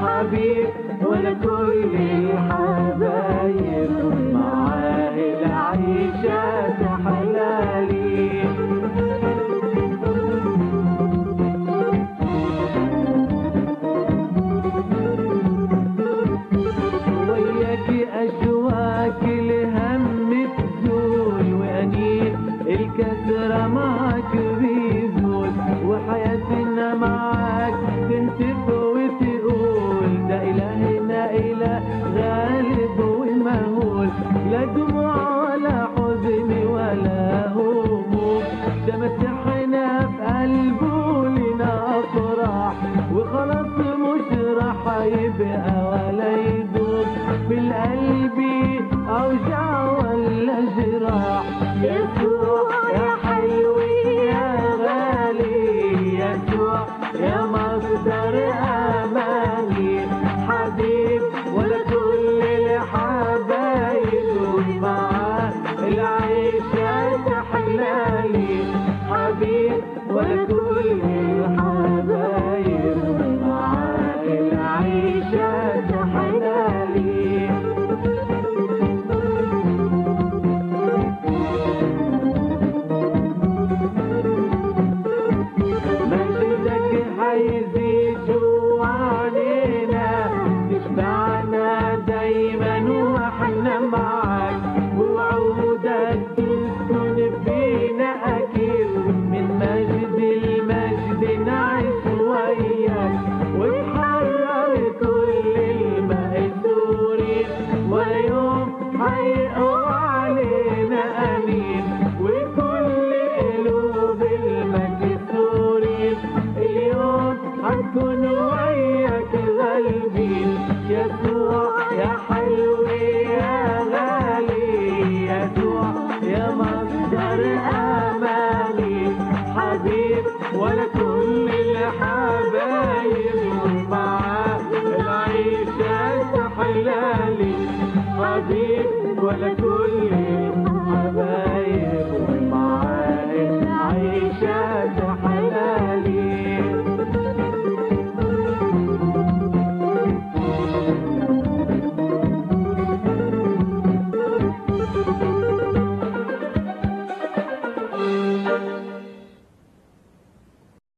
حبيب ولا كل الحبايب معاه العيشة تحلالي وياك أشواك الهم تزول وأنين الكسرة معك بيزول وحياتنا معك تهتف وتقول ده إلهنا إله غالب ومهول لا دموع ولا حزن ولا هموم ده مسحنا في قلبه لنا أفراح وخلاص مش راح يبقى ولا يدوم بالقلب أوجع ولا جراح يسوع يا حلو يا غالي يسوع يا مصدر أماني حبيب ولا كل الحبايب ومعاه العيشة تحلالي حبيب ولا كل الحبايب معاه العيشة تحلالي مجدك هيزيد جوا علينا تشبعنا دايما واحنا معاك ووعودك تسكن فينا اكيد من مجد المجد نعيش وياك وتحرر كل المأسورين ولا يوم هيقوا علينا امين وكل قلوب المكسورين اليوم هنكون وياك غالبين يسوع يا حلو يا غالي يسوع يا مصدر اماني حبيب ولا كل الحبايب معاه العيشة تحلالي حبيب ولا كل